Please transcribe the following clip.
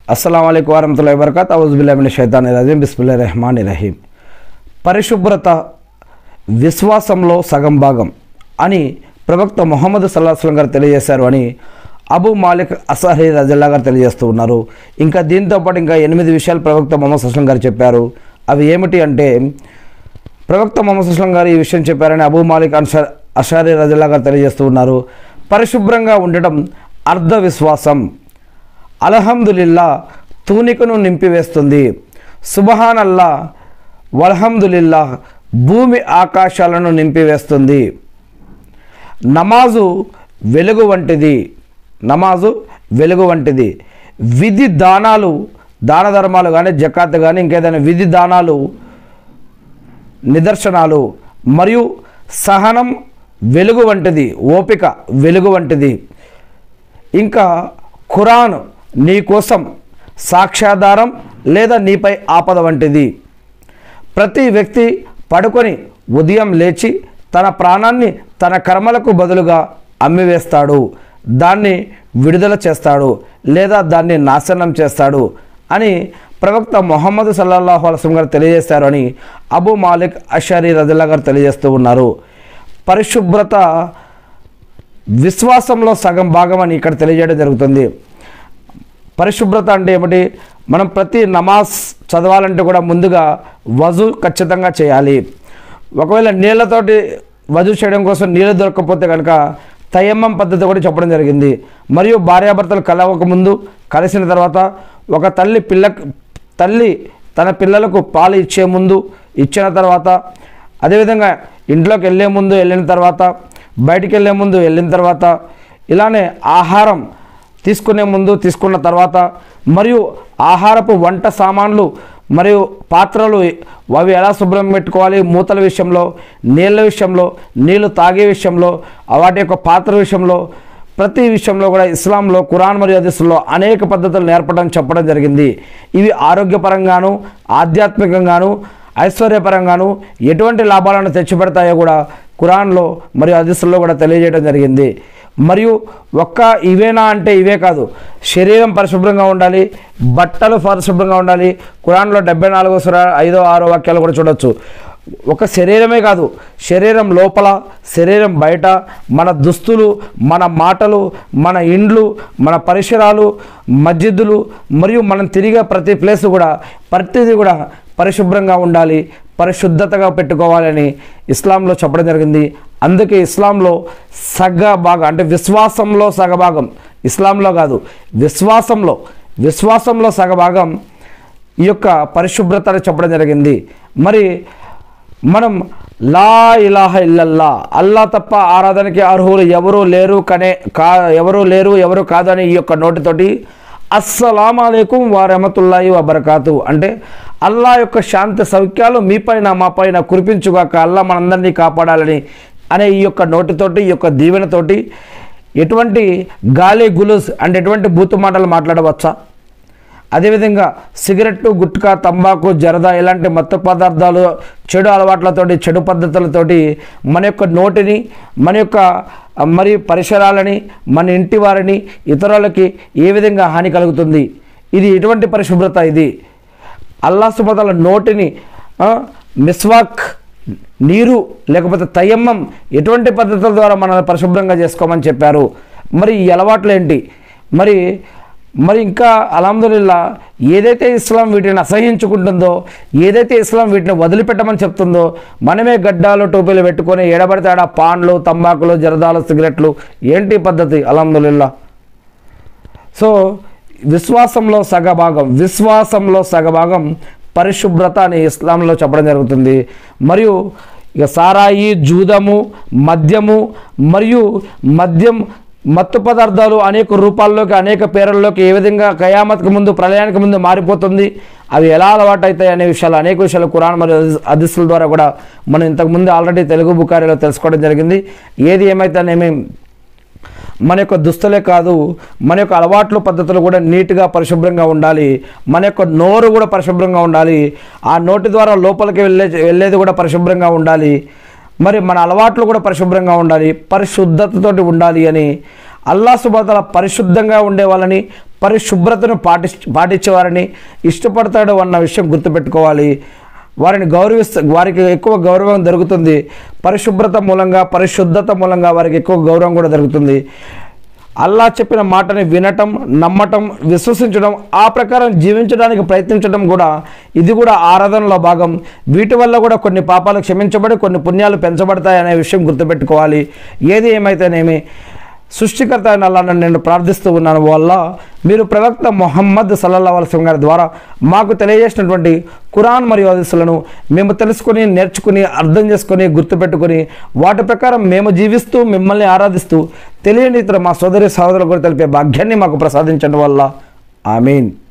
అస్సలం అయికు వరహతుల్లా వబర్కత్ అవుజుబుల్లామిన షైతాన్ రజీం బిస్మిల్లా రెహమాన్ రహీం పరిశుభ్రత విశ్వాసంలో సగం భాగం అని ప్రవక్త మొహమ్మద్ సల్లాహస్లం గారు తెలియజేశారు అని అబూ మాలిక్ అసహీ రజల్లా గారు తెలియజేస్తూ ఉన్నారు ఇంకా దీంతో పాటు ఇంకా ఎనిమిది విషయాలు ప్రవక్త మొహమ్మద్ అస్లం గారు చెప్పారు అవి ఏమిటి అంటే ప్రవక్త మొహమ్మద్ అస్లం గారు ఈ విషయం చెప్పారని అబూ మాలిక్ అన్షర్ అషారీ రజల్లా గారు తెలియజేస్తూ ఉన్నారు పరిశుభ్రంగా ఉండటం అర్ధ విశ్వాసం అల్హమ్దులిల్లా తూనికను నింపివేస్తుంది సుబహాన్ అల్లా వల్హమ్దులిల్లా భూమి ఆకాశాలను నింపివేస్తుంది నమాజు వెలుగు వంటిది నమాజు వెలుగు వంటిది విధి దానాలు దాన ధర్మాలు కానీ జకాత్ కానీ ఇంకేదైనా విధి దానాలు నిదర్శనాలు మరియు సహనం వెలుగు వంటిది ఓపిక వెలుగు వంటిది ఇంకా ఖురాన్ నీ కోసం సాక్ష్యాధారం లేదా నీపై ఆపద వంటిది ప్రతి వ్యక్తి పడుకొని ఉదయం లేచి తన ప్రాణాన్ని తన కర్మలకు బదులుగా అమ్మివేస్తాడు దాన్ని విడుదల చేస్తాడు లేదా దాన్ని నాశనం చేస్తాడు అని ప్రవక్త మొహమ్మద్ సల్లల్లాహు అలసం గారు తెలియజేశారు అని అబూ మాలిక్ అషరీ రజల్లా గారు తెలియజేస్తూ ఉన్నారు పరిశుభ్రత విశ్వాసంలో సగం భాగం అని ఇక్కడ తెలియజేయడం జరుగుతుంది పరిశుభ్రత అంటే ఏమిటి మనం ప్రతి నమాజ్ చదవాలంటే కూడా ముందుగా వజు ఖచ్చితంగా చేయాలి ఒకవేళ నీళ్ళతోటి వజు చేయడం కోసం నీళ్ళు దొరకకపోతే కనుక తయమ్మం పద్ధతి కూడా చెప్పడం జరిగింది మరియు భార్యాభర్తలు కలవక ముందు కలిసిన తర్వాత ఒక తల్లి పిల్ల తల్లి తన పిల్లలకు పాలు ఇచ్చే ముందు ఇచ్చిన తర్వాత అదేవిధంగా ఇంట్లోకి వెళ్ళే ముందు వెళ్ళిన తర్వాత బయటికి వెళ్ళే ముందు వెళ్ళిన తర్వాత ఇలానే ఆహారం తీసుకునే ముందు తీసుకున్న తర్వాత మరియు ఆహారపు వంట సామాన్లు మరియు పాత్రలు అవి ఎలా శుభ్రం పెట్టుకోవాలి మూతల విషయంలో నీళ్ళ విషయంలో నీళ్లు తాగే విషయంలో వాటి యొక్క పాత్ర విషయంలో ప్రతి విషయంలో కూడా ఇస్లాంలో కురాన్ మరియు హదీసుల్లో అనేక పద్ధతులు నేర్పడం చెప్పడం జరిగింది ఇవి ఆరోగ్యపరంగాను ఆధ్యాత్మికంగాను ఐశ్వర్యపరంగాను ఎటువంటి లాభాలను తెచ్చిపెడతాయో కూడా కురాన్లో మరియు హదీసుల్లో కూడా తెలియజేయడం జరిగింది మరియు ఒక్క ఇవేనా అంటే ఇవే కాదు శరీరం పరిశుభ్రంగా ఉండాలి బట్టలు పరిశుభ్రంగా ఉండాలి కురాన్లో డెబ్బై నాలుగో సుర ఐదో ఆరో వాక్యాలు కూడా చూడొచ్చు ఒక శరీరమే కాదు శరీరం లోపల శరీరం బయట మన దుస్తులు మన మాటలు మన ఇండ్లు మన పరిసరాలు మస్జిద్దులు మరియు మనం తిరిగే ప్రతి ప్లేస్ కూడా ప్రతిదీ కూడా పరిశుభ్రంగా ఉండాలి పరిశుద్ధతగా పెట్టుకోవాలని ఇస్లాంలో చెప్పడం జరిగింది అందుకే ఇస్లాంలో సగ భాగం అంటే విశ్వాసంలో సగభాగం ఇస్లాంలో కాదు విశ్వాసంలో విశ్వాసంలో సగభాగం ఈ యొక్క పరిశుభ్రతను చెప్పడం జరిగింది మరి మనం లా ఇలాహ ఇల్లల్లా అల్లా తప్ప ఆరాధనకి అర్హులు ఎవరు లేరు కనే కా ఎవరు లేరు ఎవరు కాదు అని ఈ యొక్క నోటితోటి అస్సలాం అలైకుం వరహమతుల్లాహి వబర్కాతు అంటే అల్లా యొక్క శాంతి సౌఖ్యాలు మీపైన మాపైన కురిపించుగాక అల్లా మనందరినీ కాపాడాలని అనే ఈ యొక్క నోటితోటి ఈ యొక్క దీవెనతోటి ఎటువంటి గాలి గులుస్ అంటే ఎటువంటి బూతు మాటలు మాట్లాడవచ్చా అదేవిధంగా సిగరెట్టు గుట్కా తంబాకు జరదా ఇలాంటి మత్తు పదార్థాలు చెడు అలవాట్లతోటి చెడు పద్ధతులతోటి మన యొక్క నోటిని మన యొక్క మరి పరిసరాలని మన ఇంటి వారిని ఇతరులకి ఏ విధంగా హాని కలుగుతుంది ఇది ఎటువంటి పరిశుభ్రత ఇది అల్లా సుబతాల నోటిని ఆ, మిస్వాక్ నీరు లేకపోతే తయమ్మం ఎటువంటి పద్ధతుల ద్వారా మనల్ని పరిశుభ్రంగా చేసుకోమని చెప్పారు మరి ఈ అలవాట్లు ఏంటి మరి మరి ఇంకా అల్హమ్దుల్లా ఏదైతే ఇస్లాం వీటిని అసహించుకుంటుందో ఏదైతే ఇస్లాం వీటిని వదిలిపెట్టమని చెప్తుందో మనమే గడ్డాలు టోపీలు పెట్టుకొని ఎడబడితే ఆడ పాన్లు తంబాకులు జరదాలు సిగరెట్లు ఏంటి ఈ పద్ధతి అల్హమ్దుల్లా సో విశ్వాసంలో సగభాగం విశ్వాసంలో సగభాగం పరిశుభ్రత అని ఇస్లాంలో చెప్పడం జరుగుతుంది మరియు ఇక సారాయి జూదము మద్యము మరియు మద్యం మత్తు పదార్థాలు అనేక రూపాల్లోకి అనేక పేర్లలోకి ఏ విధంగా కయామత్కు ముందు ప్రళయానికి ముందు మారిపోతుంది అవి ఎలా అలవాటు అవుతాయి అనే విషయాలు అనేక విషయాలు కురాన్ మరియు అదిస్తుల ద్వారా కూడా మనం ఇంతకుముందు ఆల్రెడీ తెలుగు బుకారిలో తెలుసుకోవడం జరిగింది ఏది ఏమైతేనేమి మన యొక్క దుస్తులే కాదు మన యొక్క అలవాట్లు పద్ధతులు కూడా నీట్గా పరిశుభ్రంగా ఉండాలి మన యొక్క నోరు కూడా పరిశుభ్రంగా ఉండాలి ఆ నోటి ద్వారా లోపలికి వెళ్ళే వెళ్ళేది కూడా పరిశుభ్రంగా ఉండాలి మరి మన అలవాట్లు కూడా పరిశుభ్రంగా ఉండాలి పరిశుద్ధతతోటి ఉండాలి అని అల్లా సుబాతల పరిశుద్ధంగా ఉండే వాళ్ళని పరిశుభ్రతను పాటి పాటించేవారిని ఇష్టపడతాడు అన్న విషయం గుర్తుపెట్టుకోవాలి వారిని గౌరవిస్తూ వారికి ఎక్కువ గౌరవం దొరుకుతుంది పరిశుభ్రత మూలంగా పరిశుద్ధత మూలంగా వారికి ఎక్కువ గౌరవం కూడా దొరుకుతుంది అల్లా చెప్పిన మాటని వినటం నమ్మటం విశ్వసించడం ఆ ప్రకారం జీవించడానికి ప్రయత్నించడం కూడా ఇది కూడా ఆరాధనలో భాగం వీటి వల్ల కూడా కొన్ని పాపాలు క్షమించబడి కొన్ని పుణ్యాలు పెంచబడతాయి అనే విషయం గుర్తుపెట్టుకోవాలి ఏది ఏమైతేనేమి సృష్టికర్త అయిన అల్లాహ్ను నేను ప్రార్థిస్తూ ఉన్నాను వల్ల మీరు ప్రవక్త మొహమ్మద్ సల్లల్లా వలసం గారి ద్వారా మాకు తెలియజేసినటువంటి ఖురాన్ మరియు హదీసులను మేము తెలుసుకొని నేర్చుకుని అర్థం చేసుకొని గుర్తుపెట్టుకొని వాటి ప్రకారం మేము జీవిస్తూ మిమ్మల్ని ఆరాధిస్తూ తెలియని ఇతర మా సోదరి సహోదరులు కూడా తెలిపే భాగ్యాన్ని మాకు ప్రసాదించడం వల్ల ఆమీన్